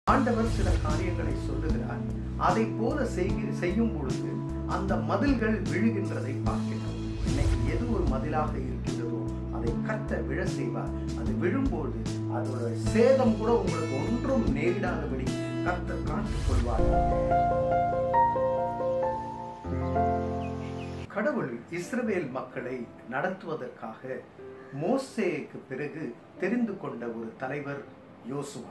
ஆண்டவர் சில காரியங்களை சொல்லுகிறார் அதை போல செய்கி- செய்யும் பொழுது அந்த மதில்கள் விழுகின்றதை பார்க்கிறோம் இன்னைக்கு எது ஒரு மதிலாக இருக்கின்றதோ அதை கத்த விழ செய்வார் அது விழும்போது அதோட சேதம் கூட உங்களுக்கு ஒன்றும் நேரிடாதபடி கத்த காத்துக் கொள்வார் கடவுள் இஸ்ரவேல் மக்களை நடத்துவதற்காக மோசேக்கு பிறகு தெரிந்து கொண்ட ஒரு தலைவர் யோசுவா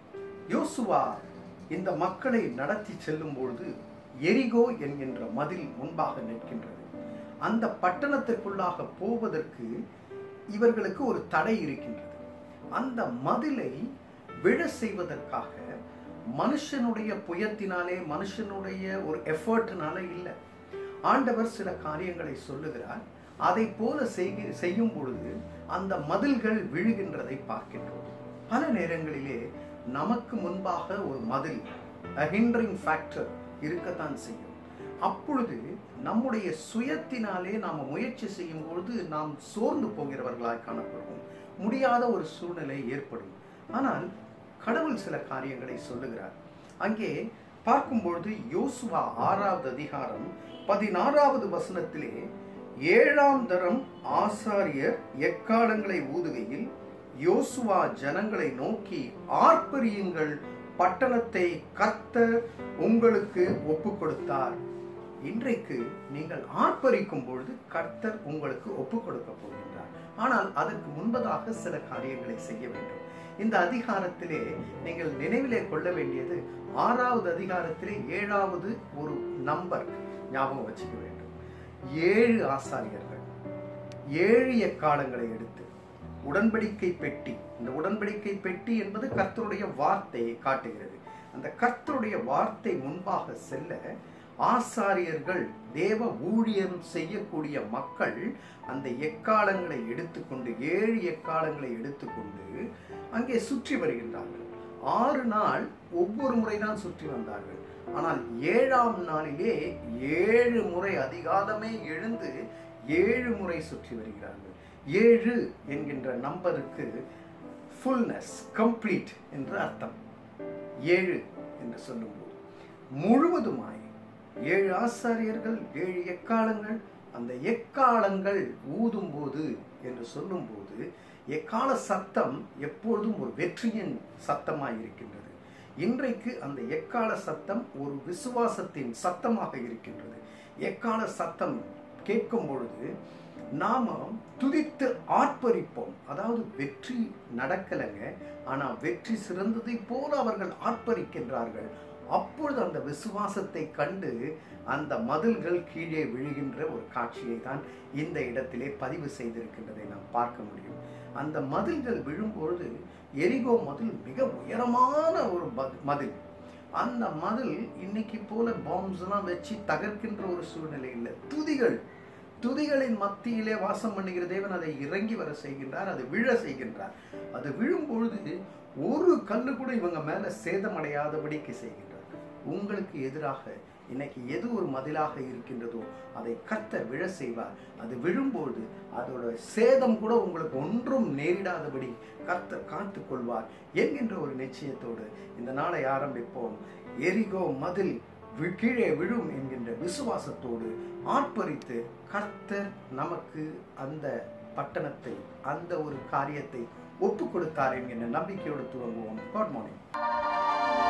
யோசுவா இந்த மக்களை நடத்தி செல்லும் பொழுது எரிகோ என்கின்ற மதில் முன்பாக நிற்கின்றது அந்த பட்டணத்திற்குள்ளாக போவதற்கு இவர்களுக்கு ஒரு தடை இருக்கின்றது அந்த மதிலை விழ செய்வதற்காக மனுஷனுடைய புயத்தினாலே மனுஷனுடைய ஒரு எஃபர்ட்னால இல்லை ஆண்டவர் சில காரியங்களை சொல்லுகிறார் அதை போல செய்கி செய்யும் பொழுது அந்த மதில்கள் விழுகின்றதை பார்க்கின்றோம் பல நேரங்களிலே நமக்கு முன்பாக ஒரு மதில் ஹிண்டரிங் ஃபேக்டர் இருக்கத்தான் செய்யும் அப்பொழுது நம்முடைய சுயத்தினாலே நாம் முயற்சி செய்யும் பொழுது நாம் சோர்ந்து போகிறவர்களாய் காணப்படுவோம் முடியாத ஒரு சூழ்நிலை ஏற்படும் ஆனால் கடவுள் சில காரியங்களை சொல்லுகிறார் அங்கே பார்க்கும்பொழுது யோசுவா ஆறாவது அதிகாரம் பதினாறாவது வசனத்திலே ஏழாம் தரம் ஆசாரியர் எக்காலங்களை ஊதுகையில் யோசுவா ஜனங்களை நோக்கி ஆர்ப்பரியுங்கள் பட்டணத்தை கர்த்தர் உங்களுக்கு ஒப்பு கொடுத்தார் இன்றைக்கு நீங்கள் ஆர்ப்பரிக்கும் பொழுது கர்த்தர் உங்களுக்கு ஒப்பு கொடுக்க போகின்றார் ஆனால் அதற்கு முன்பதாக சில காரியங்களை செய்ய வேண்டும் இந்த அதிகாரத்திலே நீங்கள் நினைவிலே கொள்ள வேண்டியது ஆறாவது அதிகாரத்திலே ஏழாவது ஒரு நம்பர் ஞாபகம் வச்சுக்க வேண்டும் ஏழு ஆசாரியர்கள் ஏழு எக்காலங்களை எடுத்து உடன்படிக்கை பெட்டி இந்த உடன்படிக்கை பெட்டி என்பது கர்த்தருடைய வார்த்தையை காட்டுகிறது அந்த கர்த்தருடைய வார்த்தை முன்பாக செல்ல ஆசாரியர்கள் தேவ ஊழியம் செய்யக்கூடிய மக்கள் அந்த எக்காலங்களை எடுத்துக்கொண்டு ஏழு எக்காலங்களை எடுத்துக்கொண்டு அங்கே சுற்றி வருகின்றார்கள் ஆறு நாள் ஒவ்வொரு முறைதான் சுற்றி வந்தார்கள் ஆனால் ஏழாம் நாளிலே ஏழு முறை அதிகாலமே எழுந்து ஏழு முறை சுற்றி வருகிறார்கள் ஏழு என்கின்ற நம்பருக்கு ஃபுல்னஸ் கம்ப்ளீட் என்று அர்த்தம் ஏழு என்று சொல்லும்போது முழுவதுமாய் ஏழு ஆசாரியர்கள் ஏழு எக்காலங்கள் அந்த எக்காலங்கள் ஊதும்போது என்று சொல்லும்போது எக்கால சத்தம் எப்பொழுதும் ஒரு வெற்றியின் சத்தமாய் இருக்கின்றது இன்றைக்கு அந்த எக்கால சத்தம் ஒரு விசுவாசத்தின் சத்தமாக இருக்கின்றது எக்கால சத்தம் கேட்கும் பொழுது நாம துதித்து ஆர்ப்பரிப்போம் அதாவது வெற்றி நடக்கலைங்க ஆனா வெற்றி சிறந்ததை போல அவர்கள் ஆர்ப்பரிக்கின்றார்கள் அப்பொழுது அந்த விசுவாசத்தை கண்டு அந்த மதில்கள் கீழே விழுகின்ற ஒரு காட்சியை தான் இந்த இடத்திலே பதிவு செய்திருக்கின்றதை நாம் பார்க்க முடியும் அந்த மதில்கள் விழும்பொழுது எரிகோ மதில் மிக உயரமான ஒரு ப- மதில் அந்த மதில் இன்னைக்கு போல பாம்ஸ் எல்லாம் வச்சு தகர்க்கின்ற ஒரு சூழ்நிலை இல்லை துதிகள் துதிகளின் மத்தியிலே வாசம் பண்ணுகிற தேவன் அதை இறங்கி வர செய்கின்றார் அது விழ செய்கின்றார் அது விழும் பொழுது ஒரு கல்லு கூட இவங்க மேல சேதமடையாதபடிக்கு செய்கின்றார் உங்களுக்கு எதிராக இன்னைக்கு எது ஒரு மதிலாக இருக்கின்றதோ அதை கத்த விழ செய்வார் அது விழும்போது அதோட சேதம் கூட உங்களுக்கு ஒன்றும் நேரிடாதபடி கர்த்தர் காத்துக் கொள்வார் என்கின்ற ஒரு நிச்சயத்தோடு இந்த நாளை ஆரம்பிப்போம் எரிகோ மதில் வி- கீழே விழும் என்கின்ற விசுவாசத்தோடு ஆர்ப்பரித்து கர்த்தர் நமக்கு அந்த பட்டணத்தை அந்த ஒரு காரியத்தை ஒப்பு கொடுத்தார் என்கின்ற நம்பிக்கையோடு துவங்குவோம் குட் மார்னிங்